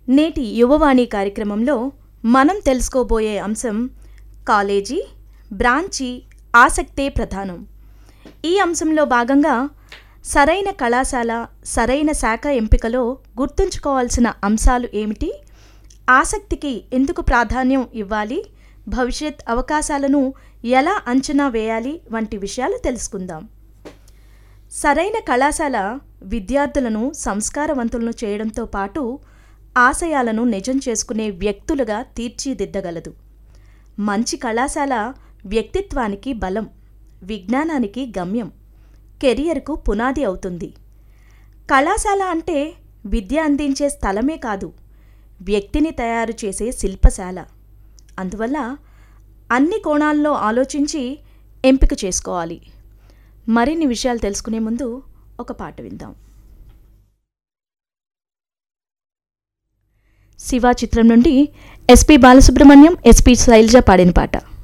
నేటి యువవాణి కార్యక్రమంలో మనం తెలుసుకోబోయే అంశం కాలేజీ బ్రాంచి ఆసక్తే ప్రధానం ఈ అంశంలో భాగంగా సరైన కళాశాల సరైన శాఖ ఎంపికలో గుర్తుంచుకోవాల్సిన అంశాలు ఏమిటి ఆసక్తికి ఎందుకు ప్రాధాన్యం ఇవ్వాలి భవిష్యత్ అవకాశాలను ఎలా అంచనా వేయాలి వంటి విషయాలు తెలుసుకుందాం సరైన కళాశాల విద్యార్థులను సంస్కారవంతులను చేయడంతో పాటు ఆశయాలను నిజం చేసుకునే వ్యక్తులుగా తీర్చిదిద్దగలదు మంచి కళాశాల వ్యక్తిత్వానికి బలం విజ్ఞానానికి గమ్యం కెరియర్కు పునాది అవుతుంది కళాశాల అంటే విద్య అందించే స్థలమే కాదు వ్యక్తిని తయారు చేసే శిల్పశాల అందువల్ల అన్ని కోణాల్లో ఆలోచించి ఎంపిక చేసుకోవాలి మరిన్ని విషయాలు తెలుసుకునే ముందు ఒక పాట విందాం శివ చిత్రం నుండి ఎస్పి బాలసుబ్రహ్మణ్యం ఎస్పి శైలజ పాడిన పాట